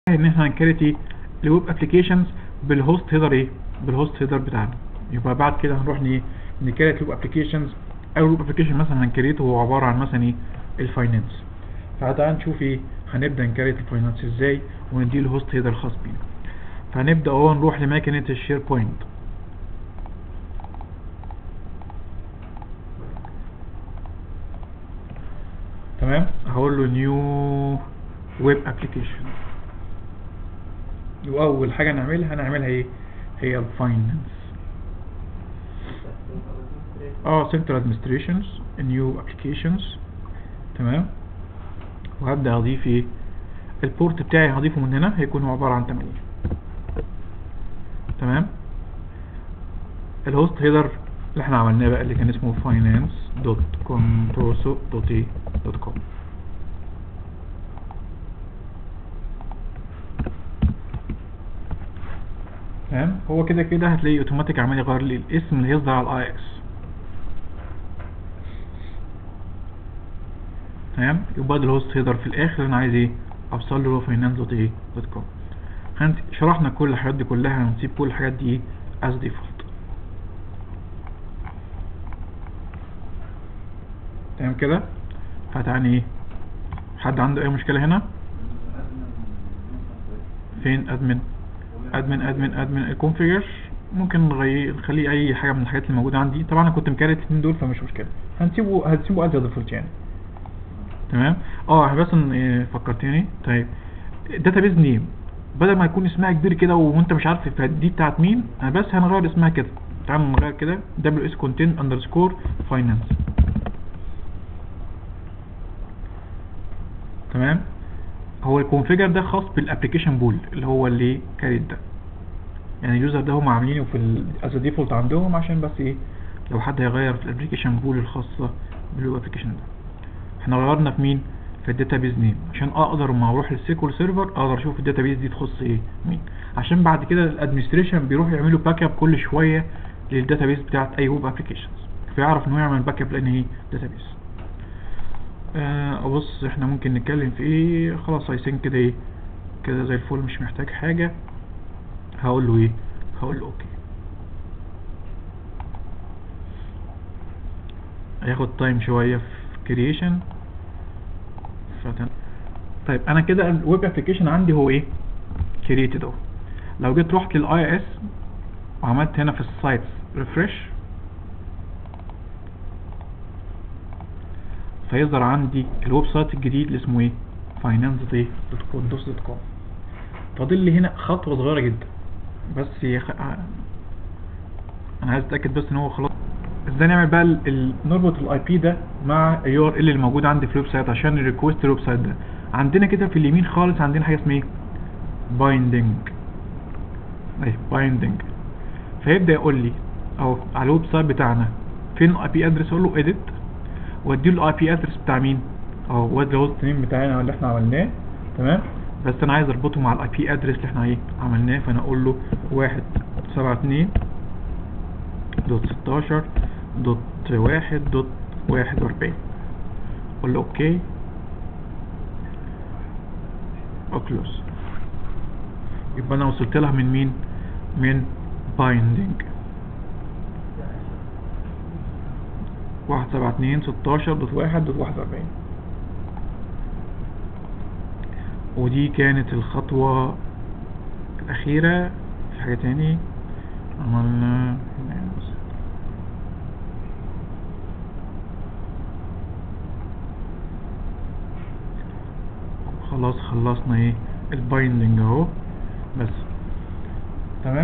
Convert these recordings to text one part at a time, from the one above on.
ان احنا هنكريت الويب ابلكيشنز بالهوست هيدر ايه بالهوست هيدر بتاعنا يبقى بعد كده هنروح ن- نكريت الويب ابلكيشنز اول ويب ابلكيشن مثلا هنكريته هو عباره عن مثلا ايه الفاينانس فتعال نشوف ايه هنبدا نكريت الفاينانس ازاي ونديله هوست هيدر خاص بينا فهنبدا اهو نروح لماكينه الشير بوينت تمام هقول له نيو ويب ابلكيشن واول حاجه نعملها هنعملها ايه هي الفاينانس اه سنترال ادمنستريشنز نيو ابلكيشنز تمام وهبدا اضيف ايه البورت بتاعي هضيفه من هنا هيكون هو عباره عن 8 تمام الهوست هيدر اللي احنا عملناه بقى اللي كان اسمه finance.controso.com تمام هو كده كده هتلاقيه اوتوماتيك عمال يغير لي الاسم اللي هيظهر على الاي اكس تمام يبقى ده الهوست هيدر في الاخر انا عايز ايه اوصل له finance.com هنت شرحنا كل الحاجات دي كلها هنسيب كل الحاجات دي ايه as default تمام كده فتعني ايه حد عنده اي مشكلة هنا فين ادمن ادمن ادمن ادمن الكونفيجر ممكن نغير نخليه اي حاجه من الحاجات اللي موجوده عندي طبعا انا كنت مكرر الاثنين دول فمش مشكله هنسيبه هنسيبه از ديفولت يعني تمام اه احنا بس إن- إيه، فكرتني طيب الداتابيز نيم بدل ما يكون اسمها كبير كده وانت مش عارف دي بتاعت مين انا بس هنغير اسمها كده تعالوا نغير كده ws content underscore finance تمام هو الكونفيجر ده خاص بالابلكيشن بول اللي هو اللي كاريت ده يعني اليوزر ده هم عاملينه في از ديفولت عندهم عشان بس ايه لو حد هيغير في الابلكيشن بول الخاصه بالويب ابلكيشن ده احنا غيرنا في مين في الداتابيز نيم عشان اقدر لما اروح للسيكول سيرفر اقدر اشوف الداتابيز دي تخص ايه مين عشان بعد كده الادمنستريشن بيروح يعملوا باك اب كل شويه للداتابيز بتاعت اي ويب ابلكيشنز فيعرف ان هو يعمل باك اب لان هي داتابيز آه بص احنا ممكن نتكلم في ايه خلاص عايزين كده ايه كده زي الفل مش محتاج حاجة هقول له ايه هقول له اوكي هياخد تايم شوية في كرييشن فتن... طيب انا كده الويب ابلكيشن عندي هو ايه كرييتد اهو لو جيت رحت للاي اس وعملت هنا في السايتس ريفرش فيظهر عندي الويب سايت الجديد اللي اسمه ايه finance.com فاضل لي هنا خطوه صغيره جدا بس يخ... انا عايز اتاكد بس ان هو خلاص ازاي نعمل بقى ال... ال... نربط الاي بي ده مع اليو ار ال اللي موجود عندي في الويب سايت عشان الريكوست الويب سايت ده عندنا كده في اليمين خالص عندنا حاجه اسمها ايه بايندنج اهي بايندنج فيبدا يقول لي اهو على الويب سايت بتاعنا فين الاي بي ادرس اقول له اديت واديله الاي بي ادرس بتاع مين اهو وادي الهوست نيم بتاعنا اللي احنا عملناه تمام بس انا عايز اربطه مع الاي بي ادرس اللي احنا ايه عملناه فانا اقول له واحد سبعة اتنين دوت ستاشر دوت واحد دوت واحد واربعين اقول له اوكي اوكلوز يبقى انا وصلت لها من مين من بايندنج واحد سبعة اتنين ستاشر دوت واحد دوت واحد واربعين ودي كانت الخطوة الأخيرة في حاجة تاني عملنا خلاص خلصنا ايه البايندنج اهو بس تمام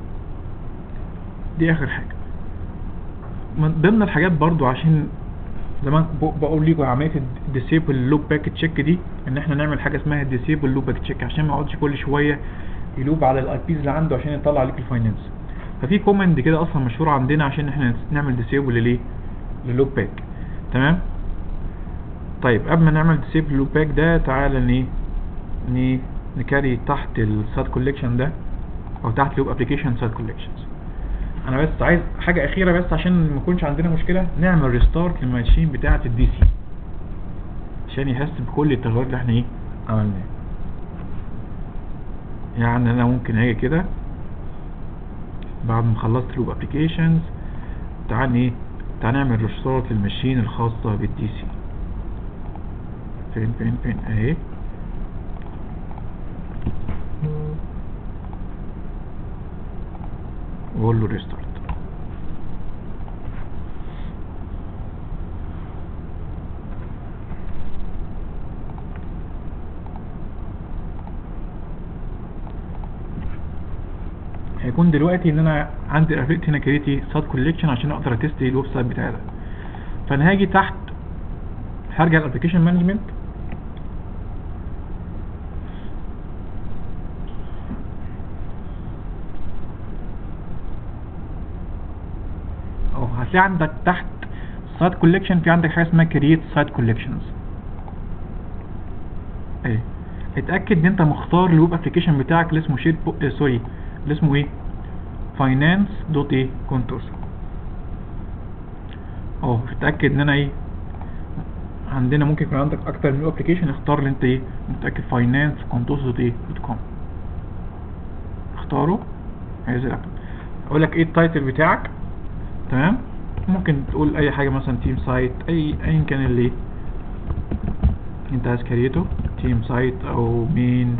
دي اخر حاجة من ضمن الحاجات برضو عشان زمان بقول لكم عمليه الديسيبل لوب باك تشيك دي ان احنا نعمل حاجه اسمها ديسيبل لوب باك تشيك عشان ما يقعدش كل شويه يلوب على الاي بيز اللي عنده عشان يطلع لك الفاينانس ففي كوماند كده اصلا مشهور عندنا عشان احنا نعمل ديسيبل ليه للوب باك تمام طيب قبل ما نعمل ديسيبل لوب باك ده تعالى ني نكاري تحت السات كوليكشن ده او تحت لوب ابلكيشن سات كوليكشنز انا بس عايز حاجة اخيرة بس عشان ما يكونش عندنا مشكلة نعمل ريستارت للماشين بتاعة الدي سي عشان يحس بكل التغيرات اللي احنا ايه عملناه يعني انا ممكن اجي كده بعد ما خلصت لوب ابلكيشنز تعال ايه تعال نعمل ريستارت للماشين الخاصة بالدي سي فين فين فين اهي واقول له ريستارت هيكون دلوقتي ان انا عندي رافقت هنا كريتي سات كوليكشن عشان اقدر اتست الويب سايت بتاعي ده فانا هاجي تحت هرجع الابلكيشن مانجمنت اهو هتلاقي عندك تحت سايت كوليكشن في عندك حاجه اسمها كرييت سايت كوليكشنز ايه اتاكد ان انت مختار الويب ابلكيشن بتاعك اللي اسمه شيت بو... آه سوري اللي اسمه ايه فاينانس دوت ايه كونتورز اهو اتاكد ان انا ايه عندنا ممكن يكون عندك اكتر من ابلكيشن اختار اللي انت ايه متاكد فاينانس كونتورز دوت ايه دوت كوم اختاره هينزل لك اقول لك ايه التايتل بتاعك تمام ممكن تقول اي حاجه مثلا تيم سايت اي ايا كان اللي انت عايز كريته تيم سايت او مين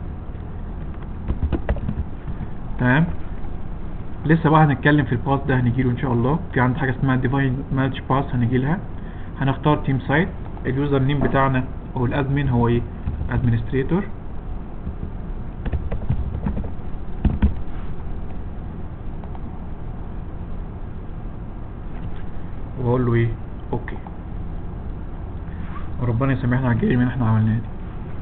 تمام لسه بقى هنتكلم في الباس ده هنجيله ان شاء الله في عندنا حاجه اسمها ديفاين ماتش باس هنجي لها هنختار تيم سايت اليوزر نيم بتاعنا او الادمن هو ايه ادمنستريتور واقول له ايه اوكي وربنا يسامحنا على الجريمه اللي احنا عملناها دي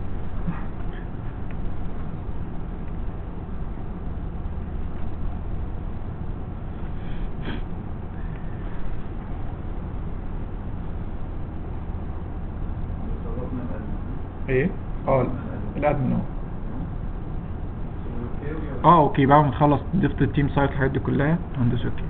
ايه اه الادمن اهو اه اوكي بعد ما تخلص ضفت التيم سايت الحاجات دي كلها هندوس اوكي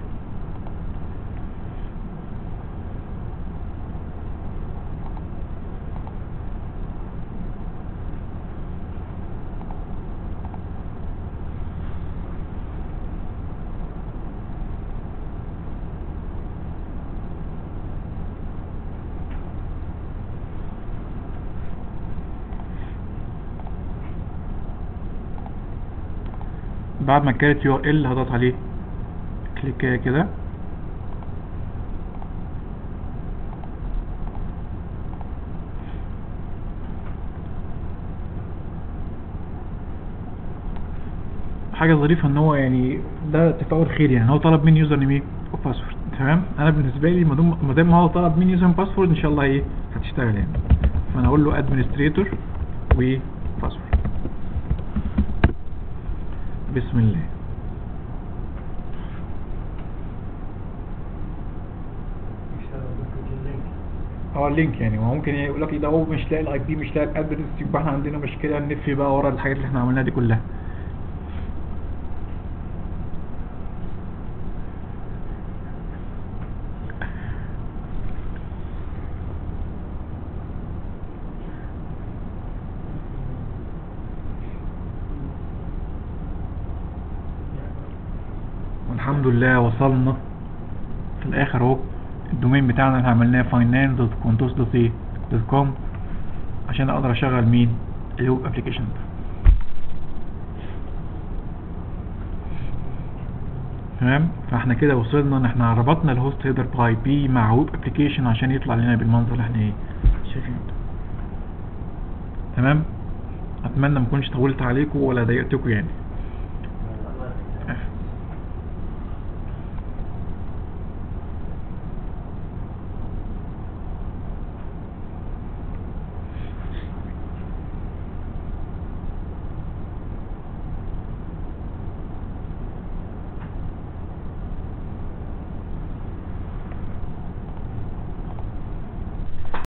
بعد ما كانت يو ار ال هضغط عليه كليكايه كده حاجه ظريفه ان هو يعني ده تفاؤل خير يعني هو طلب مني يوزر نيم وباسورد تمام انا بالنسبه لي ما دام هو طلب مني يوزر باسورد ان شاء الله ايه هتشتغل يعني فانا اقول له ادمنستريتور وباسورد بسم الله اه اللينك يعني هو ممكن يقول لك ده هو مش لاقي الاي بي مش لاقي الادرس يبقى احنا عندنا مشكله نلف بقى ورا الحاجات اللي احنا عملناها دي كلها والحمد لله وصلنا في الاخر اهو الدومين بتاعنا اللي عملناه finance.contos.com عشان اقدر اشغل مين الويب ابلكيشن تمام فاحنا كده وصلنا ان احنا ربطنا الهوست هيدر باي بي مع ويب ابلكيشن عشان يطلع لنا بالمنظر اللي احنا ايه شايفينه ده تمام اتمنى ما اكونش طولت عليكم ولا ضايقتكم يعني